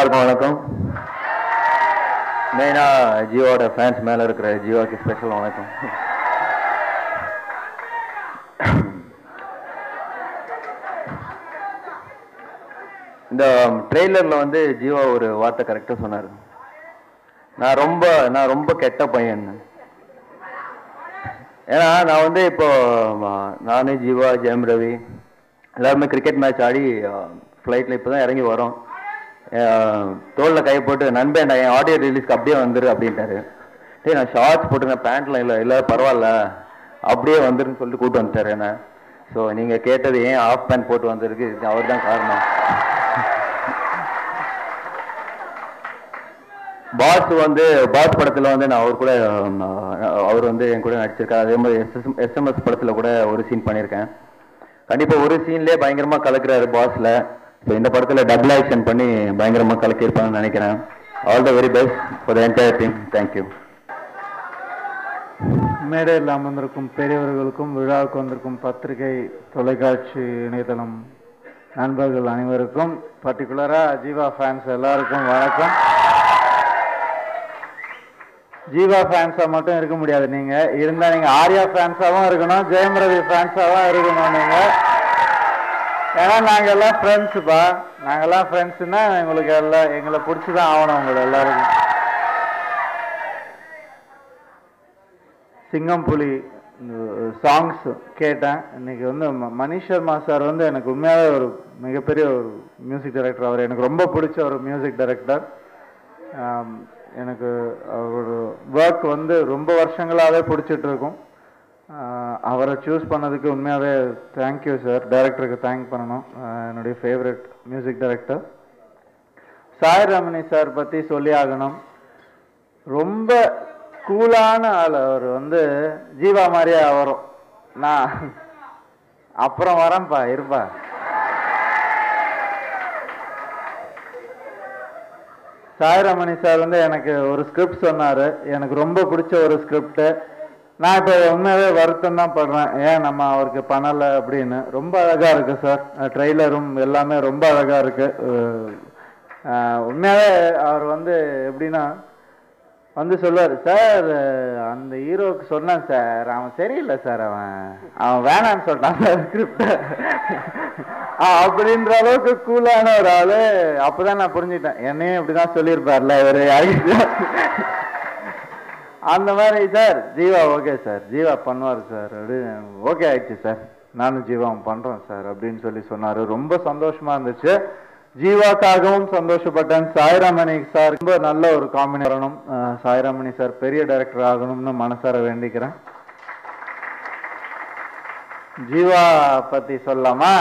எல்லாருக்கும் வணக்கம் மெயினா ஜியோட ஃபேன்ஸ் மேல இருக்கிற ஜியோக்கு ஸ்பெஷல் வணக்கம் இந்த ட்ரெய்லர்ல வந்து ஜீவா ஒரு வார்த்தை கரெக்டா சொன்னாரு நான் ரொம்ப நான் ரொம்ப கெட்ட பையன் ஏன்னா நான் வந்து இப்போ ம- நானு ஜீவா ஜெயம் ரவி எல்லாருமே கிரிக்கெட் மேட்ச் ஆடி ஃப்ளைட்டில் இப்போ தான் இறங்கி வரோம் அஹ், தோல்ல கை போட்டு நண்பன் என் ஆடியோ ரிலீஸ்க்கு அப்படியே வந்துரு அப்படின்ட்டாரு டேய் நான் ஷார்ட்ஸ் போட்டுருக்கேன் பேண்ட்லாம் இல்லை இல்லை பரவாயில்ல அப்படியே வந்துருன்னு சொல்லிட்டு கூட்டு வந்துட்டாரு என்ன ஸோ நீங்கள் கேட்டது ஏன் ஆஃப் பேண்ட் போட்டு வந்திருக்கு அவர் தான் காரணம் பாஸ் வந்து பாஸ் படத்துல வந்து நான் அவர் கூட ஆம், அவர் வந்து என் கூட நடிச்சிருக்காரு அதே மாதிரி எஸ்எஸ் எஸ்எம்எஸ் படத்துல கூட ஒரு சீன் பண்ணியிருக்கேன் கண்டிப்பா ஒரு சீன்லயே பயங்கரமா கலக்குறாரு பாஸ்ல ஸோ இந்த படத்துல டபுள் ஆக்ஷன் பண்ணி பயங்கரமா கலக்கியிருப்பாங்கன்னு நினைக்கிறேன் all the very best for the entire team thank you மேடையில் அமர்ந்திருக்கும் பெரியவர்களுக்கும் விழாவுக்கு வந்திருக்கும் பத்திரிகை தொலைக்காட்சி இணையதளம் நண்பர்கள் அனைவருக்கும் பர்டிகுலரா ஜீவா ஃபேன்ஸ் எல்லாருக்கும் வணக்கம் ஜீவா ஃபேன்ஸா மட்டும் இருக்க முடியாது நீங்க இருந்தா நீங்க ஆர்யா ஃபேன்ஸாவும் இருக்கணும் ஜெயம் ரவி ஃபேன்ஸாவும் இருக்கணும் நீங்க ஏன்னா நாங்க எல்லாம் ஃப்ரெண்ட்ஸுப்பா நாங்கெல்லாம் ஃப்ரெண்ட்ஸ்னா எங்களுக்கு எல்லாம் எங்களை பிடிச்சிதான் ஆகணும் உங்களை எல்லாருக்கும் சிங்கம் புலி சாங்ஸ் கேட்டேன் இன்னைக்கு வந்து ம- மணிஷ் சர்மா சார் வந்து எனக்கு உண்மையாகவே ஒரு மிகப்பெரிய ஒரு மியூசிக் டைரக்டர் அவர் எனக்கு ரொம்ப பிடிச்ச ஒரு மியூசிக் டைரக்டர் எனக்கு அவரோட ஒர்க் வந்து ரொம்ப வருஷங்களாகவே பிடிச்சிட்டு இருக்கும் ஆஹ் அவரை சூஸ் பண்ணதுக்கு உண்மையாகவே தேங்க்யூ சார் டைரக்டருக்கு தேங்க் பண்ணணும் ஆஹ் என்னுடைய favourite music director Sai Ramani sir பற்றி சொல்லி ஆகணும் ரொம்ப கூலான ஆள் அவர் வந்து ஜீவா மாதிரியே வரும் நான் அப்புறம் வரேன்ப்பா இருப்பா சாய்ரமணி சார் வந்து எனக்கு ஒரு ஸ்கிரிப்ட் சொன்னாரு எனக்கு ரொம்ப பிடிச்ச ஒரு ஸ்கிரிப்ட் நான் இப்போ உண்மையாவே வருத்தம் தான் படுறேன் ஏன் நம்ம அவருக்கு பண்ணலை அப்படின்னு ரொம்ப அழகா இருக்கு சார் ட்ரெய்லரும் எல்லாமே ரொம்ப அழகா இருக்கு அஹ் அஹ் உண்மையாவே அவர் வந்து எப்படின்னா வந்து சொல்லுவார் சார் அந்த ஹீரோவுக்கு சொன்னேன் சார் அவன் சரியில்லை சார் அவன் அவன் வேணான்னு சொல்லிட்டான் சார் ஸ்கிரிப்ட் அப்படின்ற அளவுக்கு கூலான ஒரு ஆளு அப்பதான் நான் புரிஞ்சுட்டேன் என்னையும் இப்படிதான் சொல்லியிருப்பார்ல இவரு அந்த மாதிரி sir Jeeva okay sir Jeeva பண்ணுவார் சார் அப்படின்னு ஓகே ஆயிடுச்சு சார் நானும் ஜீவாவும் பண்றோம் சார் அப்படின்னு சொல்லி சொன்னாரு ரொம்ப சந்தோஷமா இருந்துச்சு ஜீவாக்காகவும் சந்தோஷப்பட்டேன் சாய்ராமணி சார் ரொம்ப நல்ல ஒரு காம்பினேஷன் வரணும் அஹ் சாய்ராமணி சார் பெரிய டைரக்டர் ஆகணும்னு மனசார வேண்டிக்கிறேன் ஜீவா பத்தி சொல்லலாமா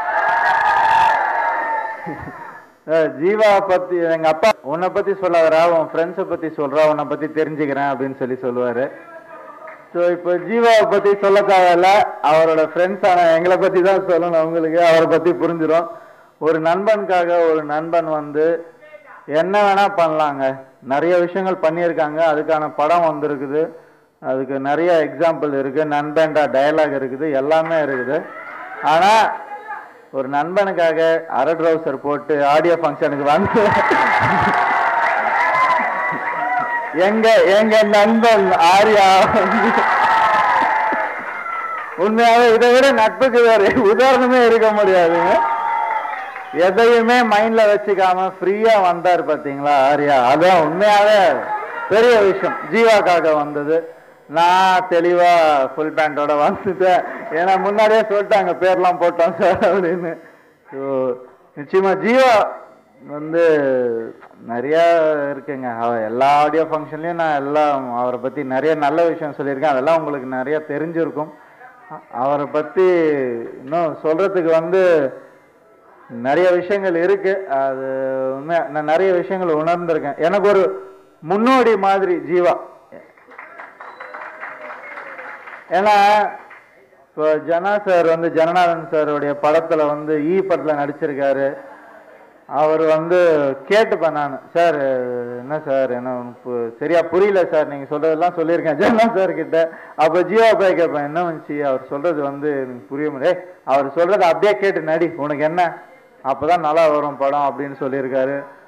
அஹ் ஜீவா பத்தி எங்க அப்பா உன்னை பத்தி சொல்லாதடா உன் ஃப்ரெண்ட்ஸை பத்தி சொல்றா உன்னை பத்தி தெரிஞ்சுக்கிறேன் அப்படின்னு சொல்லி சொல்லுவாரு ஸோ இப்போ ஜீவாவை பத்தி சொல்ல தேவையில்ல அவரோட ஃப்ரெண்ட்ஸான எங்களை பத்தி தான் சொல்லணும் அவங்களுக்கு அவரை பத்தி புரிஞ்சிடும் ஒரு நண்பனுக்காக ஒரு நண்பன் வந்து என்ன வேணா பண்ணலாங்க நிறைய விஷயங்கள் பண்ணியிருக்காங்க அதுக்கான படம் வந்திருக்குது அதுக்கு நிறைய எக்ஸாம்பிள் இருக்கு நண்பன்டா டயலாக் இருக்குது எல்லாமே இருக்குது ஆனா ஒரு நண்பனுக்காக அரை ட்ரௌசர் போட்டு ஆடியோ ஃபங்க்ஷனுக்கு வந்து எங்க எங்க நண்பன் ஆர்யா வந்து உண்மையாவே இதை விட நட்புக்கு வேற உதாரணமே இருக்க முடியாதுங்க எதையுமே மைண்ட்ல வச்சுக்காம ஃப்ரீயா வந்தார் பாத்தீங்களா ஆர்யா அதான் உண்மையாவே பெரிய விஷயம் ஜீவாக்காக வந்தது நான் தெளிவா ஃபுல் பேண்டோட வந்துட்டேன் ஏன்னா முன்னாடியே சொல்லிட்டாங்க பேர்லாம் போட்டோம் சார் அப்படின்னு ஸோ நிச்சயமா ஜீவா வந்து நிறைய இருக்குங்க அவ- எல்லா ஆடியோ ஃபங்க்ஷன்லயும் நான் எல்லாம் அவரை பத்தி நிறைய நல்ல விஷயம் சொல்லியிருக்கேன் அதெல்லாம் உங்களுக்கு நிறைய தெரிஞ்சிருக்கும் அ- அவரை பத்தி இன்னும் சொல்றதுக்கு வந்து நிறைய விஷயங்கள் இருக்கு அது உண்மையா நான் நிறைய விஷயங்கள் உணர்ந்திருக்கேன் எனக்கு ஒரு முன்னோடி மாதிரி ஜீவா ஏன்னா இப்போ ஜனா சார் வந்து ஜனநாதன் சாருடைய படத்துல வந்து ஈ படத்துல நடிச்சிருக்காரு அவர் வந்து கேட்டுப்பேன் நான் சார் என்ன சார் என்ன உனக்கு சரியா புரியல சார் நீங்க சொல்றதெல்லாம் சொல்லியிருக்கேன் ஜனா சார் கிட்ட அப்ப ஜீவா போய் கேட்பேன் என்ன வந்துச்சு அவர் சொல்றது வந்து எனக்கு புரிய முடியாது "ஏய், அவர் சொல்றத அப்படியே கேட்டு நடி உனக்கு என்ன அப்பதான் நல்லா வரும் படம் அப்படின்னு சொல்லியிருக்காரு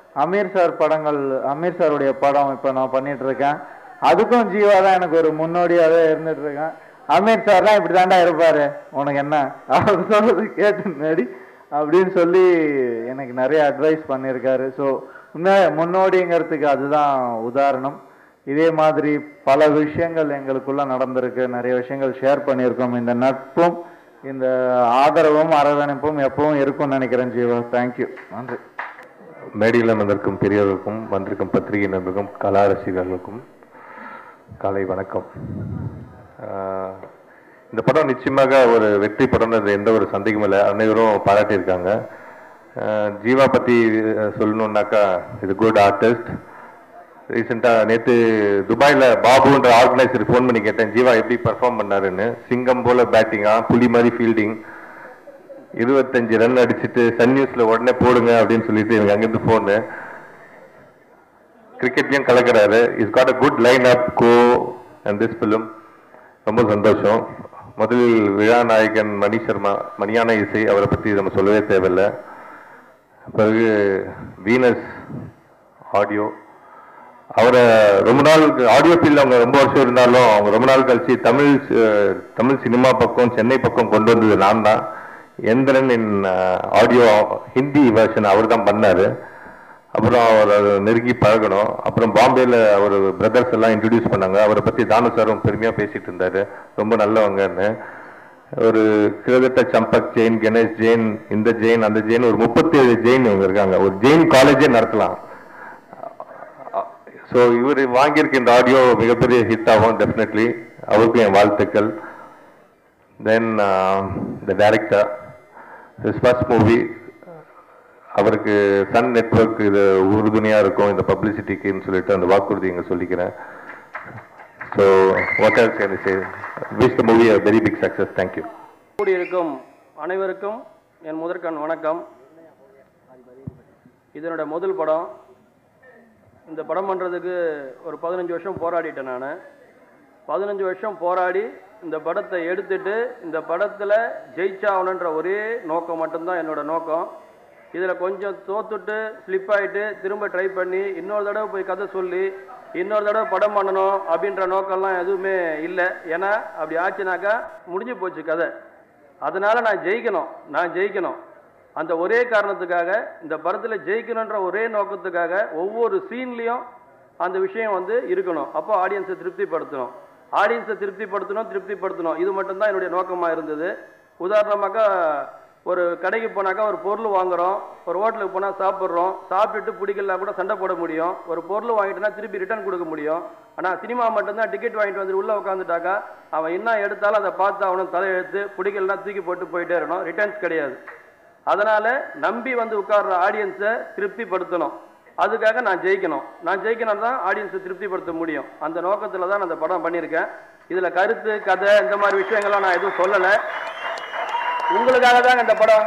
அமீர் சார் படங்கள் அமீர் சாருடைய படம் இப்போ நான் பண்ணிட்டு இருக்கேன் அதுக்கும் ஜீவா தான் எனக்கு ஒரு முன்னோடியாவே இருந்துட்டு இருக்கேன் அமீர் சார்லாம் இப்படி தாண்டா இருப்பாரு உனக்கு என்ன அவர் சொல்றது கேட்டு நடி அப்படின்னு சொல்லி எனக்கு நிறைய அட்வைஸ் பண்ணியிருக்காரு ஸோ உண்மை முன்னோடிங்கிறதுக்கு அதுதான் உதாரணம் இதே மாதிரி பல விஷயங்கள் எங்களுக்குள்ள நடந்திருக்கு நிறைய விஷயங்கள் ஷேர் பண்ணியிருக்கோம் இந்த நட்பும் இந்த ஆதரவும் அரவணைப்பும் எப்பவும் இருக்கும்னு நினைக்கிறேன் ஜீவா தேங்க்யூ நன்றி மேடையில் வந்திருக்கும் பெரியவர்களுக்கும் வந்திருக்கும் பத்திரிகை நண்பர்களுக்கும் கலா ரசிகர்களுக்கும் காலை வணக்கம் ஆஹ் இந்த படம் நிச்சயமாக ஒரு வெற்றி படம்ன்றது எந்த ஒரு சந்தேகமும் இல்லை அனைவரும் பாராட்டியிருக்காங்க ஆஹ் ஜீவா பற்றி சொல்லணுன்னாக்கா இது குட் ஆர்டிஸ்ட் ரீசெண்டாக நேற்று துபாயில் பாபுன்ற ஆர்கனைசர் ஃபோன் பண்ணி கேட்டேன் ஜீவா எப்படி பெர்ஃபார்ம் பண்ணாருன்னு சிங்கம் போல பேட்டிங்கா புலி மாதிரி ஃபீல்டிங் இருபத்தஞ்சு ரன் அடிச்சுட்டு சன் நியூஸ்ல உடனே போடுங்க அப்படின்னு சொல்லிட்டு எனக்கு அங்கிருந்து போனு கிரிக்கெட்லயும் கலக்கிறாரு is got a good line up go and this film ரொம்ப சந்தோஷம் முதலில் விழா நாயகன் மணி சர்மா மணியான இசை அவரை பத்தி நம்ம சொல்லவே தேவையில்லை பிறகு வீனஸ் ஆடியோ அவரை ரொம்ப நாள் ஆடியோ ஃபீல்டில் அவங்க ரொம்ப வருஷம் இருந்தாலும் அவங்க ரொம்ப நாள் கழிச்சு தமிழ் அஹ், தமிழ் சினிமா பக்கம் சென்னை பக்கம் கொண்டு வந்தது நான் தான் Enthiran in audio Hindi version அவர் தான் பண்ணாரு அப்புறம் அவர் அதை நெருங்கி பழகணும் அப்புறம் பாம்பேல அவர் பிரதர்ஸ் எல்லாம் இன்ட்ரடியூஸ் பண்ணாங்க அவரை பத்தி தானு சாரும் பெருமையா பேசிட்டு இருந்தாரு ரொம்ப நல்லவங்கன்னு ஒரு கிட்டத்தட்ட சம்பக் ஜெயின் கணேஷ் ஜெயின் இந்த ஜெயின் அந்த ஜெயின் ஒரு முப்பத்தி ஏழு ஜெயின் இவங்க இருக்காங்க ஒரு ஜெயின் காலேஜே நடத்தலாம் ஸோ இவர் வாங்கியிருக்க இந்த ஆடியோ மிகப்பெரிய ஹிட் ஆகும் டெஃபினெட்லி அவருக்கும் என் வாழ்த்துக்கள் then the director this first movie அவருக்கு சன் நெட்வொர்க் இது உறுதுணையாக இருக்கும் இந்த பப்ளிசிட்டிக்குன்னு சொல்லிட்டு அந்த வாக்குறுதி இங்கே சொல்லிக்கிறேன் so what else can say wish the movie a very big success thank you கூடியிருக்கும் அனைவருக்கும் என் முதற்கண் வணக்கம் இதனோட முதல் படம் இந்த படம் பண்ணுறதுக்கு ஒரு பதினஞ்சு வருஷம் போராடிட்டேன் நான் பதினஞ்சு வருஷம் போராடி இந்த படத்தை எடுத்துட்டு இந்த படத்தில் ஜெயிச்சாகணுன்ற ஒரே நோக்கம் மட்டும்தான் என்னோட நோக்கம் இதில் கொஞ்சம் தோத்துட்டு ஸ்லிப் ஆயிட்டு திரும்ப ட்ரை பண்ணி இன்னொரு தடவை போய் கதை சொல்லி இன்னொரு தடவை படம் பண்ணணும் அப்படின்ற நோக்கம்லாம் எதுவுமே இல்லை ஏன்னா அப்படி ஆச்சுனாக்கா முடிஞ்சு போச்சு கதை அதனால நான் ஜெயிக்கணும் நான் ஜெயிக்கணும் அந்த ஒரே காரணத்துக்காக இந்த படத்தில் ஜெயிக்கணுன்ற ஒரே நோக்கத்துக்காக ஒவ்வொரு சீன்லேயும் அந்த விஷயம் வந்து இருக்கணும் அப்போ ஆடியன்ஸை திருப்திப்படுத்தணும் ஆடியன்ஸை திருப்திப்படுத்தணும் திருப்திப்படுத்தணும் இது மட்டும்தான் என்னுடைய நோக்கமாக இருந்தது உதாரணமாக்கா ஒரு கடைக்கு போனாக்கா ஒரு பொருள் வாங்குறோம் ஒரு ஹோட்டலுக்கு போனால் சாப்பிட்றோம் சாப்பிட்டுட்டு பிடிக்கலனா கூட சண்டை போட முடியும் ஒரு பொருள் வாங்கிட்டோன்னா திருப்பி ரிட்டர்ன் கொடுக்க முடியும் ஆனால் சினிமா மட்டும்தான் டிக்கெட் வாங்கிட்டு வந்து உள்ளே உட்காந்துட்டாக்கா அவன் என்ன எடுத்தாலும் அதை பார்த்து அவனும் தலையெழுத்து பிடிக்கலனா தூக்கி போட்டு போயிட்டே இருக்கணும் ரிட்டர்ன்ஸ் கிடையாது அதனால நம்பி வந்து உட்கார்ற ஆடியன்ஸை திருப்திப்படுத்தணும் அதுக்காக நான் ஜெயிக்கணும் நான் ஜெயிக்கணும் தான் ஆடியன்ஸை திருப்திப்படுத்த முடியும் அந்த நோக்கத்தில் தான் நான் அந்த படம் பண்ணியிருக்கேன் இதில் கருத்து கதை இந்த மாதிரி விஷயங்கள்லாம் நான் எதுவும் சொல்லலை உங்களுக்காக தாங்க இந்த படம்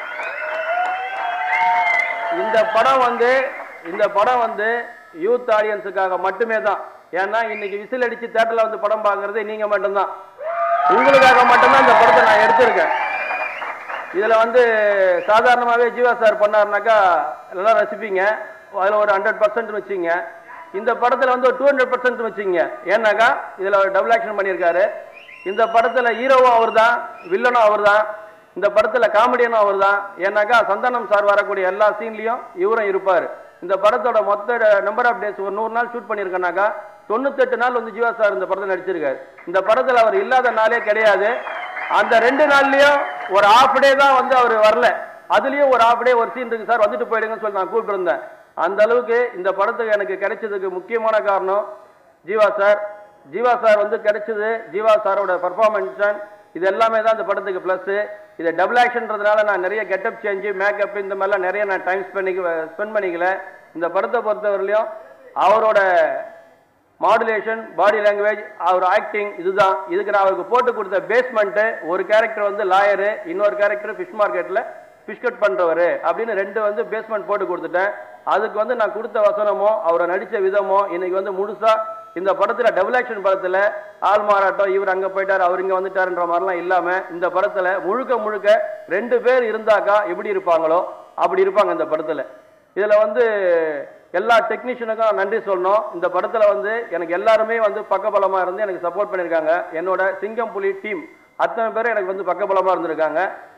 இந்த படம் வந்து இந்த படம் வந்து யூத் ஆடியன்ஸுக்காக மட்டுமே தான் ஏன்னா இன்னைக்கு விசில் அடிச்சு தேட்டரில் வந்து படம் பார்க்கறது நீங்க மட்டும்தான் உங்களுக்காக மட்டும்தான் இந்த படத்தை நான் எடுத்திருக்கேன் இதுல வந்து சாதாரணமாகவே ஜீவா சார் பண்ணாருனாக்கா எல்லாம் ரசிப்பீங்க அதில் ஒரு ஹண்ட்ரட் பர்சன்ட் வச்சுங்க இந்த படத்தில் வந்து ஒரு டூ ஹண்ட்ரட் பர்சன்ட் வச்சுங்க ஏன்னாக்கா இதில் ஒரு டபுள் ஆக்ஷன் பண்ணியிருக்காரு இந்த படத்தில் ஹீரோவும் அவர் தான் வில்லனும் அவர் தான் இந்த படத்தில் காமெடியனும் அவர் தான் ஏன்னாக்கா சந்தானம் சார் வரக்கூடிய எல்லா சீன்லையும் இவரும் இருப்பார் இந்த படத்தோட மொத்த நம்பர் ஆஃப் டேஸ் ஒரு நூறு நாள் ஷூட் பண்ணியிருக்கேனாக்கா தொண்ணூத்தெட்டு நாள் வந்து ஜீவா சார் இந்த படத்தில் நடிச்சிருக்காரு இந்த படத்தில் அவர் இல்லாத நாளே கிடையாது அந்த ரெண்டு நாள்லயும் ஒரு ஹாஃப் டே தான் வந்து அவர் வரல அதுலயும் ஒரு ஹாஃப் டே ஒரு சீன் இருக்கு சார் வந்துட்டு போயிடுங்கன்னு சொல்லி நான் கூப்பிட்டுருந்தேன் அந்த அளவுக்கு இந்த படத்துக்கு எனக்கு கிடைச்சதுக்கு முக்கியமான காரணம் ஜீவா சார் ஜீவா சார் வந்து கிடைச்சது ஜீவா சாரோட பர்ஃபார்மன்ஸ் இது எல்லாமே தான் இந்த படத்துக்கு ப்ளஸ் இதை டபுள் ஆக்ஷன்றதுனால நான் நிறைய கெட்டப் சேஞ்சு மேக்கப் இந்த மாதிரிலாம் நிறைய நான் டைம் ஸ்பெண்ட் ஸ்பெண்ட் பண்ணிக்கல இந்த படத்தை பொறுத்தவரையிலையும் அவரோட மாடுலேஷன் பாடி லாங்குவேஜ் அவர் ஆக்டிங் இதுதான் இதுக்கு நான் அவருக்கு போட்டு கொடுத்த பேஸ்மெண்ட்டு ஒரு கேரக்டர் வந்து லாயரு இன்னொரு கேரக்டர் ஃபிஷ் மார்க்கெட்டில் ஃபிஷ் கட் பண்ணுறவர் அப்படின்னு ரெண்டு வந்து பேஸ்மெண்ட் போட்டு கொடுத்துட்டேன் அதுக்கு வந்து நான் கொடுத்த வசனமோ அவரை நடித்த விதமோ இன்னைக்கு வந்து முழுசா இந்த படத்துல டபுள் ஆக்ஷன் படத்துல ஆள் மாறாட்டம் இவர் அங்க போயிட்டார் அவர் இங்க வந்துட்டாருன்ற மாதிரிலாம் இல்லாம இந்த படத்துல முழுக்க முழுக்க ரெண்டு பேர் இருந்தாக்கா எப்படி இருப்பாங்களோ அப்படி இருப்பாங்க இந்த படத்துல இதுல வந்து எல்லா டெக்னீஷியனுக்கும் நன்றி சொல்லணும் இந்த படத்துல வந்து எனக்கு எல்லாருமே வந்து பக்கபலமா இருந்து எனக்கு சப்போர்ட் பண்ணியிருக்காங்க என்னோட சிங்கம் புலி டீம் அத்தனை பேரும் எனக்கு வந்து பக்கபலமா இருந்திருக்காங்க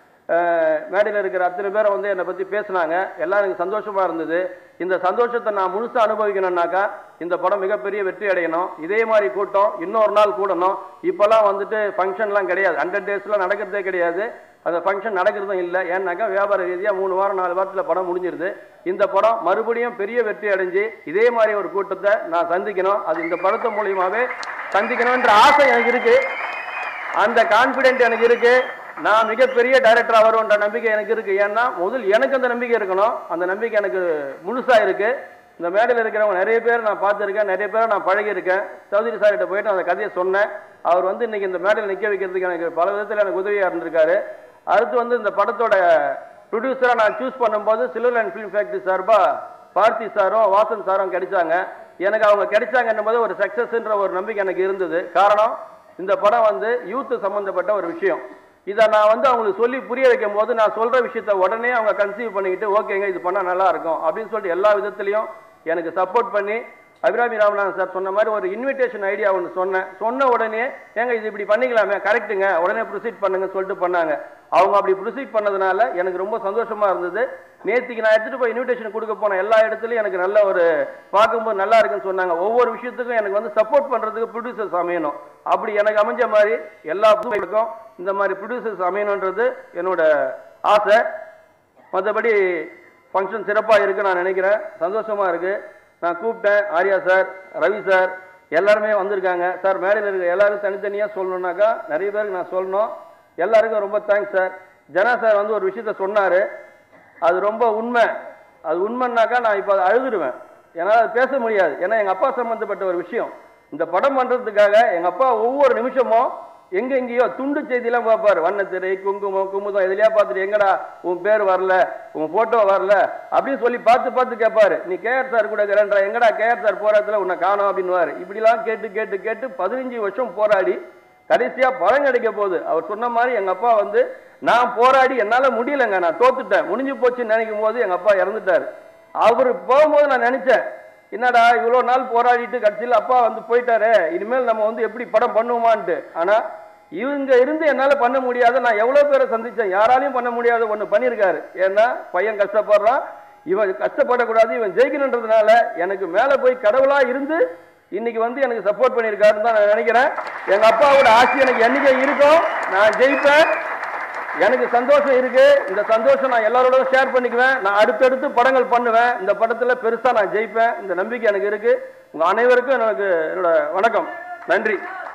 அஹ் மேடையில் இருக்கிற அத்தனை பேரை வந்து என்னை பற்றி பேசுனாங்க எல்லாம் எனக்கு சந்தோஷமா இருந்தது இந்த சந்தோஷத்தை நான் முழுசா அனுபவிக்கணும்னாக்கா இந்த படம் மிகப்பெரிய வெற்றி அடையணும் இதே மாதிரி கூட்டம் இன்னொரு நாள் கூடணும் இப்போல்லாம் வந்துட்டு ஃபங்க்ஷன்லாம் கிடையாது ஹண்ட்ரட் டேஸ்லாம் நடக்கிறதே கிடையாது அந்த ஃபங்க்ஷன் நடக்கிறதும் இல்லை ஏன்னாக்கா வியாபார ரீதியாக மூணு வாரம் நாலு வாரத்தில் படம் முடிஞ்சிருது இந்த படம் மறுபடியும் பெரிய வெற்றி அடைஞ்சு இதே மாதிரி ஒரு கூட்டத்தை நான் சந்திக்கணும் அது இந்த படத்து மூலியமாவே சந்திக்கணும்ன்ற ஆசை எனக்கு இருக்கு அந்த கான்பிடென்ட் எனக்கு இருக்கு நான் மிகப்பெரிய டைரக்டரா வருவேன்ற நம்பிக்கை எனக்கு இருக்கு ஏன்னா முதல் எனக்கு அந்த நம்பிக்கை இருக்கணும் அந்த நம்பிக்கை எனக்கு முழுசா இருக்கு இந்த மேடையில் இருக்கிறவங்க நிறைய பேர் நான் பார்த்துருக்கேன் நிறைய பேரை நான் பழகியிருக்கேன் சௌதரி சார் கிட்ட போயிட்டு அந்த கதையை சொன்னேன் அவர் வந்து இன்னைக்கு இந்த மேடையில் நிற்க வைக்கிறதுக்கு எனக்கு பல விதத்தில் எனக்கு உதவியா இருந்திருக்காரு அடுத்து வந்து இந்த படத்தோட ப்ரொடியூசரா நான் சூஸ் பண்ணும்போது சில்வர் அண்ட் ஃபிலிம் ஃபேக்டரி சார்பா பார்த்தி சாரும் வாசன் சாரும் கிடைச்சாங்க எனக்கு அவங்க கிடைச்சாங்கன்னும் போது ஒரு சக்சஸ்ன்ற ஒரு நம்பிக்கை எனக்கு இருந்தது காரணம் இந்த படம் வந்து யூத் சம்பந்தப்பட்ட ஒரு விஷயம் இதை நான் வந்து அவங்களுக்கு சொல்லி புரிய வைக்கும் போது நான் சொல்ற விஷயத்த உடனே அவங்க கன்சீவ் பண்ணிக்கிட்டு ஓகேங்க இது பண்ணா நல்லா இருக்கும் அப்படின்னு சொல்லிட்டு எல்லா விதத்துலையும் எனக்கு சப்போர்ட் பண்ணி அபிராமி ராமநாதன் சார் சொன்ன மாதிரி ஒரு இன்விடேஷன் ஐடியா ஒன்று சொன்னேன் சொன்ன உடனே ஏங்க இது இப்படி பண்ணிக்கலாமே கரெக்ட்டுங்க உடனே ப்ரொசீட் பண்ணுங்கன்னு சொல்லிட்டு பண்ணாங்க அவங்க அப்படி ப்ரொசீட் பண்ணதுனால எனக்கு ரொம்ப சந்தோஷமா இருந்தது நேத்திக்கு நான் எடுத்துட்டு போய் இன்விடேஷன் கொடுக்க போன எல்லா இடத்துலையும் எனக்கு நல்ல ஒரு பார்க்கும்போது நல்லா இருக்குன்னு சொன்னாங்க ஒவ்வொரு விஷயத்துக்கும் எனக்கு வந்து சப்போர்ட் பண்றதுக்கு ப்ரொடியூசர்ஸ் அமையணும் அப்படி எனக்கு அமைஞ்ச மாதிரி எல்லா புதுமைகளுக்கும் இந்த மாதிரி ப்ரொடியூசர்ஸ் அமையணுன்றது என்னோட ஆசை மற்றபடி ஃபங்க்ஷன் சிறப்பாக இருக்கு நான் நினைக்கிறேன் சந்தோஷமா இருக்கு நான் கூப்பிட்டேன் ஆர்யா சார் ரவி சார் எல்லாருமே வந்திருக்காங்க சார் மேடையில் இருக்கிற எல்லாரும் தனித்தனியாக சொல்லணுன்னாக்கா நிறைய பேருக்கு நான் சொல்லணும் எல்லாருக்கும் ரொம்ப தேங்க்ஸ் சார் ஜனா சார் வந்து ஒரு விஷயத்த சொன்னார் அது ரொம்ப உண்மை அது உண்மைன்னாக்கா நான் இப்போ அதை அழுதுடுவேன் என்னால் அது பேச முடியாது ஏன்னா எங்கள் அப்பா சம்மந்தப்பட்ட ஒரு விஷயம் இந்த படம் பண்ணுறதுக்காக எங்கள் அப்பா ஒவ்வொரு நிமிஷமும் எங்க எங்கேயோ துண்டு செய்தியெல்லாம் பார்ப்பாரு வண்ணத்திரை குங்குமம் குமுதம் எதுலையா பார்த்துட்டு எங்கடா உன் பேர் வரல உன் போட்டோ வரல அப்படின்னு சொல்லி பார்த்து பார்த்து கேட்பாரு நீ கேஆர் சார் கூட இருக்கிறேன்றா எங்கடா கேஆர் சார் போராட்டத்தில் உன்னை காணோம் அப்படின்னுவாரு இப்படிலாம் கேட்டு கேட்டு கேட்டு பதினஞ்சு வருஷம் போராடி கடைசியா பலன் கிடைக்க போகுது அவர் சொன்ன மாதிரி எங்க அப்பா வந்து நான் போராடி என்னால முடியலங்க நான் தோத்துட்டேன் முடிஞ்சு போச்சுன்னு நினைக்கும் போது எங்க அப்பா இறந்துட்டாரு அவர் போகும்போது நான் நினைச்சேன் என்னடா இவ்வளோ நாள் போராடிட்டு கடைசியில் அப்பா வந்து போயிட்டாரே இனிமேல் நம்ம வந்து எப்படி படம் பண்ணுவோமான்ட்டு ஆனா இவங்க இருந்து என்னால பண்ண முடியாத நான் எவ்வளவு பேரை சந்திச்சேன் யாராலையும் பண்ண முடியாத ஒண்ணு பண்ணியிருக்காரு ஏன்னா பையன் கஷ்டப்படுறான் இவன் கஷ்டப்படக்கூடாது இவன் ஜெயிக்கணுன்றதுனால எனக்கு மேல போய் கடவுளா இருந்து இன்னைக்கு வந்து எனக்கு சப்போர்ட் பண்ணியிருக்காருன்னு தான் நான் நினைக்கிறேன் எங்க அப்பாவோட ஆசை எனக்கு என்னைக்கு இருக்கும் நான் ஜெயிப்பேன் எனக்கு சந்தோஷம் இருக்கு இந்த சந்தோஷம் நான் எல்லாரோட ஷேர் பண்ணிக்குவேன் நான் அடுத்தடுத்து படங்கள் பண்ணுவேன் இந்த படத்துல பெருசா நான் ஜெயிப்பேன் இந்த நம்பிக்கை எனக்கு இருக்கு உங்க அனைவருக்கும் எனக்கு என்னோட வணக்கம் நன்றி